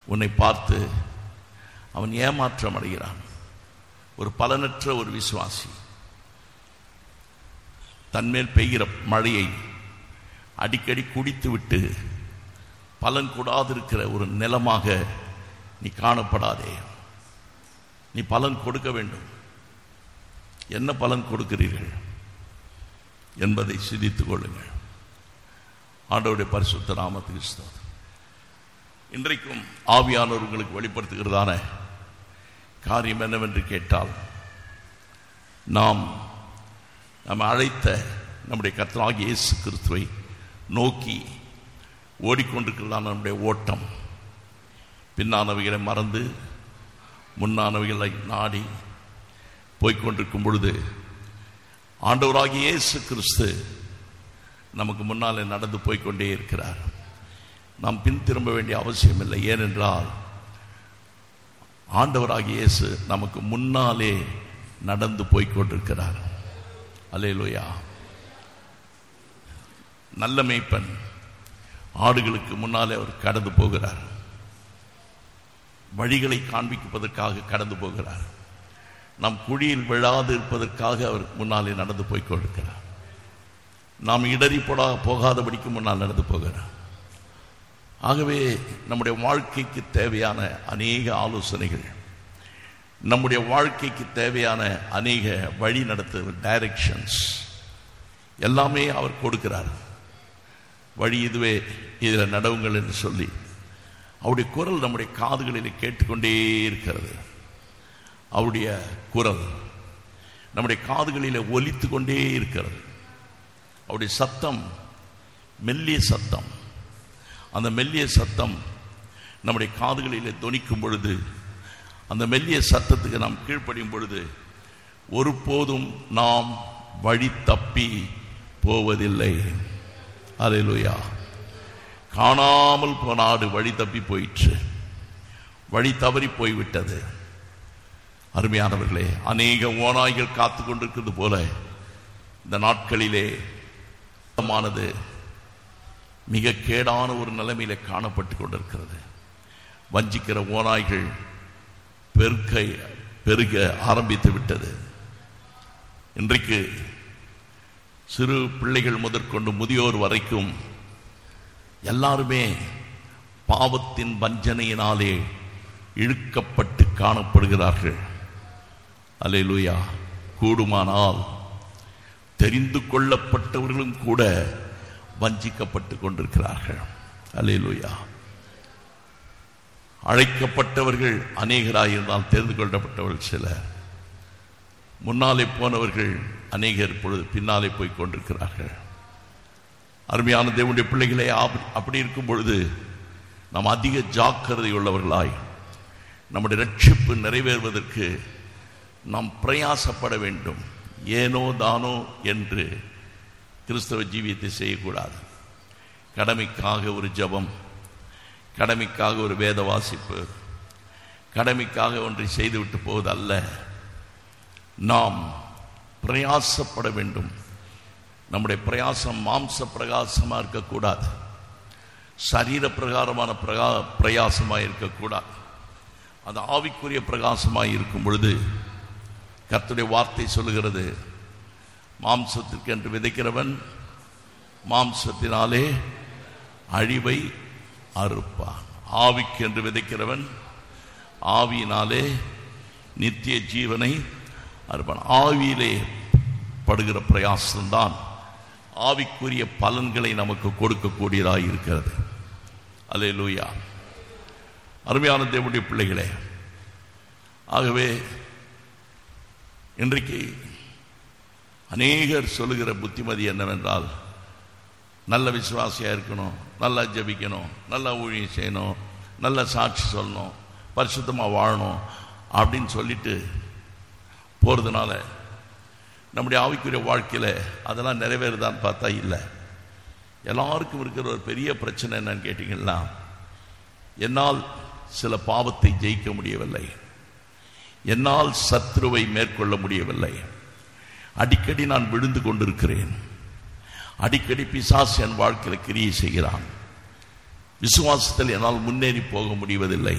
உன்னை பார்த்து அவன் ஏமாற்றம் அடைகிறான் ஒரு பலனற்ற ஒரு விசுவாசி தன்மேல் பெய்கிற மழையை அடிக்கடி குடித்துவிட்டு பலன் கூடாதிருக்கிற ஒரு நிலமாக நீ காணப்படாதே நீ பலன் கொடுக்க வேண்டும் என்ன பலன் கொடுக்கிறீர்கள் என்பதை சிந்தித்துக் கொள்ளுங்கள் ஆண்டவருடைய பரிசுத்த நாமத்துக்கு ஸ்தோத்திரம். இன்றைக்கும் ஆவியானவர் உங்களுக்கு வெளிப்படுத்துகிறதான காரியம் என்னவென்று கேட்டால் நாம் நம்ம அழைத்த நம்முடைய கர்த்தராகிய இயேசு கிறிஸ்துவை நோக்கி ஓடிக்கொண்டிருக்கிறதான நம்முடைய ஓட்டம் பின்னானவைகளை மறந்து முன்னானவைகளை நாடி போய்க்கொண்டிருக்கும் பொழுது ஆண்டவராகிய இயேசு கிறிஸ்து நமக்கு முன்னாலே நடந்து போய்க்கொண்டே இருக்கிறார் நாம் பின் திரும்ப வேண்டிய அவசியம் இல்லை ஏனென்றால் ஆண்டவராகிய இயேசு நமக்கு முன்னாலே நடந்து போய்க்கொண்டிருக்கிறார் அல்லேலூயா நல்ல மேய்ப்பன் ஆடுகளுக்கு முன்னாலே அவர் கடந்து போகிறார் வழிகளை காண்பிப்பதற்காக கடந்து போகிறார் நம் குழியில் விழாது இருப்பதற்காக அவர் முன்னாலே நடந்து போய் கொண்டிருக்கிறார் நாம் இடறி போடா போகாதபடிக்கு முன்னால் நடந்து போகிறார் ஆகவே நம்முடைய வாழ்க்கைக்கு தேவையான அநேக ஆலோசனைகள் நம்முடைய வாழ்க்கைக்கு தேவையான அநேக வழி நடத்துகிற டைரக்ஷன்ஸ் எல்லாமே அவர் கொடுக்கிறார் வழி இதுவே இதில் நடவுங்கள் என்று சொல்லி அவருடைய குரல் நம்முடைய காதுகளில் கேட்டுக்கொண்டே இருக்கிறது அவருடைய குரல் நம்முடைய காதுகளில் ஒலித்து கொண்டே இருக்கிறது அவருடைய சத்தம் மெல்லிய சத்தம் அந்த மெல்லிய சத்தம் நம்முடைய காதுகளிலே தொனிக்கும் பொழுது அந்த மெல்லிய சத்தத்துக்கு நாம் கீழ்ப்படியும் பொழுது ஒருபோதும் நாம் வழி தப்பி போவதில்லை அலையிலுயா காணாமல் போன ஆடு வழி தப்பி போயிற்று வழி தவறி போய்விட்டது அருமையானவர்களே அநேக ஓநாய்கள் காத்து கொண்டிருக்கிறது போல இந்த நாட்களிலே மானது மிக கேடான ஒரு நிலைமையில காணப்பட்டு கொண்டிருக்கிறது வஞ்சிக்கிற ஓநாய்கள் பெருக்க பெருக ஆரம்பித்து விட்டது இன்றைக்கு சிறு பிள்ளைகள் முதற்கொண்டு முதியோர் வரைக்கும் எல்லாருமே பாவத்தின் வஞ்சனையினாலே இழுக்கப்பட்டு காணப்படுகிறார்கள் அல்லேலூயா கூடுமானால் தெரிந்து கொள்ளப்பட்டவர்களும் கூட வஞ்சிக்கப்பட்டு கொண்டிருக்கிறார்கள் அல்லேலூயா அழைக்கப்பட்டவர்கள் அநேகராயிருந்தால் தெரிந்து கொள்ளப்பட்டவர்கள் சிலர் முன்னாலே போனவர்கள் அநேகர் இப்பொழுது பின்னாலே போய் கொண்டிருக்கிறார்கள் அருமையான தேவனுடைய பிள்ளைகளே ஆப்- அப்படி இருக்கும் பொழுது நாம் அதிக ஜாக்கிரதை உள்ளவர்களாய் நம்முடைய ரட்சிப்பு நிறைவேறுவதற்கு நாம் பிரயாசப்பட வேண்டும் ஏனோ தானோ என்று கிறிஸ்தவ ஜீவியத்தை செய்யக்கூடாது கடமைக்காக ஒரு ஜெபம் கடமைக்காக ஒரு வேத வாசிப்பு கடமைக்காக ஒன்றை செய்துவிட்டு போவது அல்ல நாம் பிரயாசப்பட வேண்டும் நம்முடைய பிரயாசம் மாம்ச பிரகாசமா இருக்கக்கூடாது சரீர பிரகாரமான பிரகா பிரயாசமாக இருக்கக்கூடாது அது ஆவிக்குரிய பிரகாசமாக இருக்கும் பொழுது கர்த்தருடைய வார்த்தை சொல்லுகிறது மாம்சத்திற்கு என்று விதைக்கிறவன் மாம்சத்தினாலே அழிவை அறுப்பான் ஆவிக்கு என்று விதைக்கிறவன் ஆவியினாலே நித்திய ஜீவனை அறுப்பான் ஆவியிலே படுகிற பிரயாசம்தான் ஆவிக்குரிய பலன்களை நமக்கு கொடுக்கக்கூடியதாக இருக்கிறது அல்லே லூயா அருமையான தேவனுடைய பிள்ளைகளே ஆகவே இன்றைக்கு அநேகர் சொல்லுகிற புத்திமதி என்னவென்றால் நல்ல விசுவாசியாக இருக்கணும் நல்லா ஜெபிக்கணும் நல்லா ஊழியம் செய்யணும் நல்ல சாட்சி சொல்லணும் பரிசுத்தமாக வாழணும் அப்படின்னு சொல்லிட்டு போகிறதுனால நம்முடைய ஆவிக்குரிய வாழ்க்கையில் அதெல்லாம் நிறைவேறுதான்னு பார்த்தா இல்லை எல்லாருக்கும் இருக்கிற ஒரு பெரிய பிரச்சனை என்னன்னு கேட்டிங்கன்னா என்னால் சில பாவத்தை ஜெயிக்க முடியவில்லை என்னால் சத்ருவை மேற்கொள்ள முடியவில்லை அடிக்கடி நான் விழுந்து கொண்டிருக்கிறேன் அடிக்கடி பிசாசு என் வாழ்க்கையில் கிரியை செய்கிறான் விசுவாசத்தில் என்னால் முன்னேறி போக முடிவதில்லை